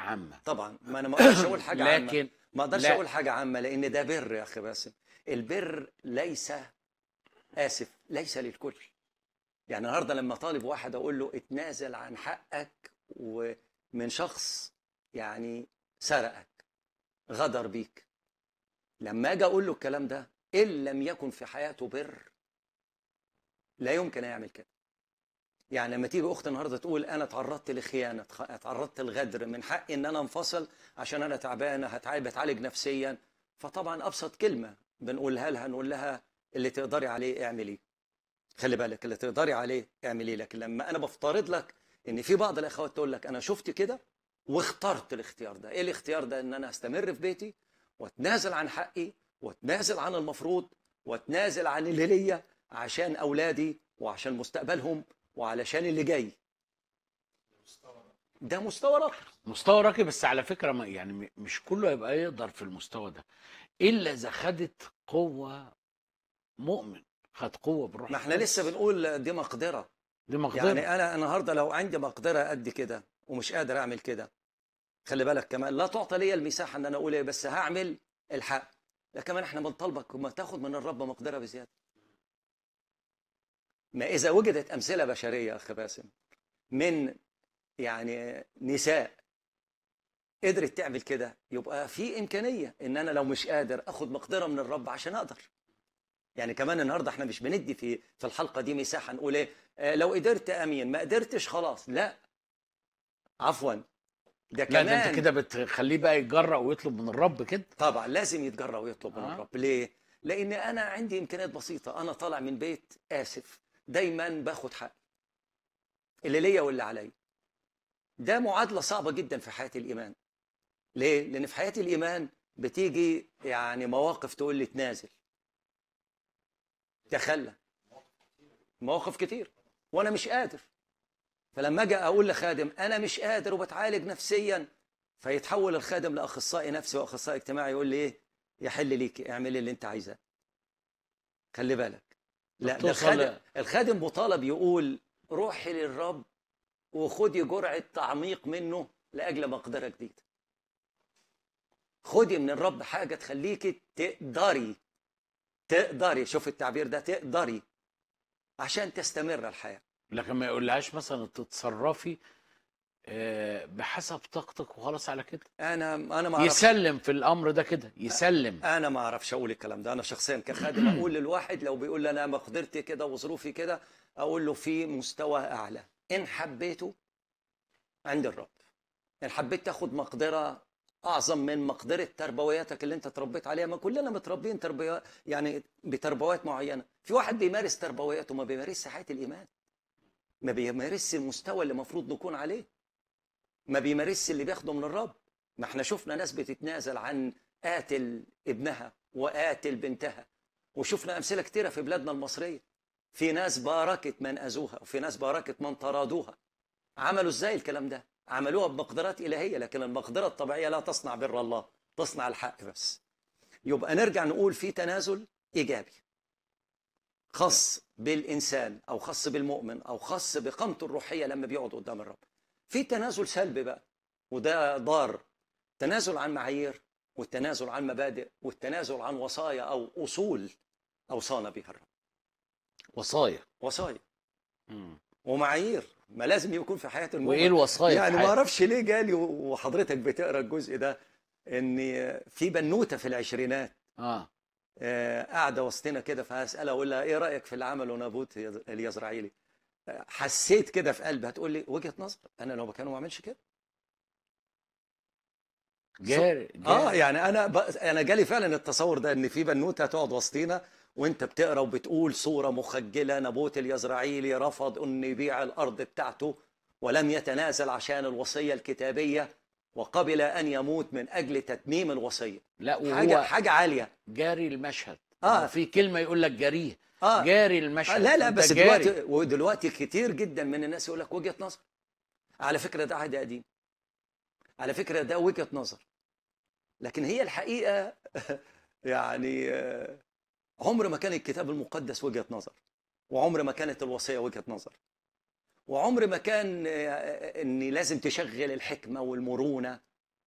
عامه طبعا ما انا ما اقدرش اقول حاجه عامه لكن ما اقدرش لا. اقول حاجه عامه لان ده بر يا اخي باسم البر ليس اسف ليس للكل يعني النهارده لما طالب واحد اقول له اتنازل عن حقك ومن شخص يعني سرقك غدر بيك لما اجي اقول له الكلام ده ان لم يكن في حياته بر لا يمكن يعمل كده يعني لما تيجي اخت النهارده تقول انا تعرضت لخيانه تخ- تعرضت لغدر من حقي ان انا انفصل عشان انا تعبانه هتعالج بتعالج نفسيا فطبعا ابسط كلمه بنقولها لها نقول لها اللي تقدري عليه اعمليه خلي بالك اللي تقدري عليه اعمليه لكن لما انا بفترض لك ان في بعض الاخوات تقول لك انا شفت كده واخترت الاختيار ده ايه الاختيار ده ان انا استمر في بيتي واتنازل عن حقي واتنازل عن المفروض واتنازل عن اللي ليا عشان اولادي وعشان مستقبلهم وعلشان اللي جاي ده مستوى راقي مستوى راقي بس على فكره ما يعني م- مش كله يبقى يقدر في المستوى ده الا اذا خدت قوه مؤمن خد قوه بالروح ما احنا القدس. لسه بنقول دي مقدره دي مقدره يعني انا النهارده لو عندي مقدره قد كده ومش قادر اعمل كده خلي بالك كمان لا تعطى لي المساحه ان انا اقول ايه بس هعمل الحق لا كمان احنا بنطالبك ما تاخد من الرب مقدره بزياده ما اذا وجدت امثله بشريه يا اخ باسم من يعني نساء قدرت تعمل كده يبقى في امكانيه ان انا لو مش قادر اخد مقدره من الرب عشان اقدر يعني كمان النهارده احنا مش بندي في في الحلقه دي مساحه نقول ايه آه، لو قدرت امين ما قدرتش خلاص لا عفوا ده لا كمان ده انت كده بتخليه بقى يتجرأ ويطلب من الرب كده طبعا لازم يتجرأ ويطلب من آه. الرب ليه؟ لأن أنا عندي إمكانيات بسيطة أنا طالع من بيت آسف دايما باخد حقي اللي ليا واللي عليا ده معادلة صعبة جدا في حياة الإيمان ليه؟ لأن في حياة الإيمان بتيجي يعني مواقف تقول لي تنازل تخلى مواقف كتير وأنا مش قادر فلما أجي أقول لخادم أنا مش قادر وبتعالج نفسيا فيتحول الخادم لاخصائي نفسي واخصائي اجتماعي يقول لي ايه يحل ليك اعمل اللي انت عايزاه خلي بالك لا ده توصل الخادم, ل- الخادم مطالب يقول روحي للرب وخدي جرعه تعميق منه لاجل مقدره جديده خدي من الرب حاجه تخليكي تقدري تقدري شوف التعبير ده تقدري عشان تستمر الحياه لكن ما يقولهاش مثلا تتصرفي آه، بحسب طاقتك وخلاص على كده انا انا ما اعرفش يسلم في الامر ده كده يسلم انا ما اعرفش اقول الكلام ده انا شخصيا كخادم اقول للواحد لو بيقول لي انا مقدرتي كده وظروفي كده اقول له في مستوى اعلى ان حبيته عند الرب ان حبيت تاخد مقدره اعظم من مقدره تربوياتك اللي انت تربيت عليها ما كلنا متربيين تربيه يعني بتربوات معينه في واحد بيمارس تربوياته ما بيمارسش حياه الايمان ما بيمارسش المستوى اللي المفروض نكون عليه ما بيمارسش اللي بياخده من الرب ما احنا شفنا ناس بتتنازل عن قاتل ابنها وقاتل بنتها وشفنا امثله كتيره في بلادنا المصريه في ناس باركت من اذوها وفي ناس باركت من طردوها عملوا ازاي الكلام ده عملوها بمقدرات الهيه لكن المقدره الطبيعيه لا تصنع بر الله تصنع الحق بس يبقى نرجع نقول في تنازل ايجابي خاص بالانسان او خاص بالمؤمن او خاص بقامته الروحيه لما بيقعد قدام الرب في تنازل سلبي بقى وده ضار تنازل عن معايير والتنازل عن مبادئ والتنازل عن وصايا او اصول اوصانا بها الرب وصايا وصايا مم. ومعايير ما لازم يكون في حياه المؤمن وايه الوصايا يعني في ما حياتك؟ اعرفش ليه جالي وحضرتك بتقرا الجزء ده ان في بنوته في العشرينات اه آه، قاعده وسطنا كده فهسالها اقول لها ايه رايك في اللي عمله نابوت يز- اليزرعيلي آه، حسيت كده في قلبي هتقول لي وجهه نظر انا لو مكانه ما اعملش كده جاري, اه جاري. يعني انا ب... انا جالي فعلا التصور ده ان في بنوته هتقعد وسطينا وانت بتقرا وبتقول صوره مخجله نابوت اليزرعيلي رفض ان يبيع الارض بتاعته ولم يتنازل عشان الوصيه الكتابيه وقبل ان يموت من اجل تتميم الوصيه لا حاجه وهو حاجه عاليه جاري المشهد آه. في كلمه يقول لك جاريه اه جاري آه، المشهد لا لا أنت بس جاري. دلوقتي ودلوقتي كتير جدا من الناس يقول لك وجهه نظر على فكره ده عهد قديم على فكره ده وجهه نظر لكن هي الحقيقه يعني آه، عمر ما كان الكتاب المقدس وجهه نظر وعمر ما كانت الوصيه وجهه نظر وعمر ما كان آه، ان لازم تشغل الحكمه والمرونه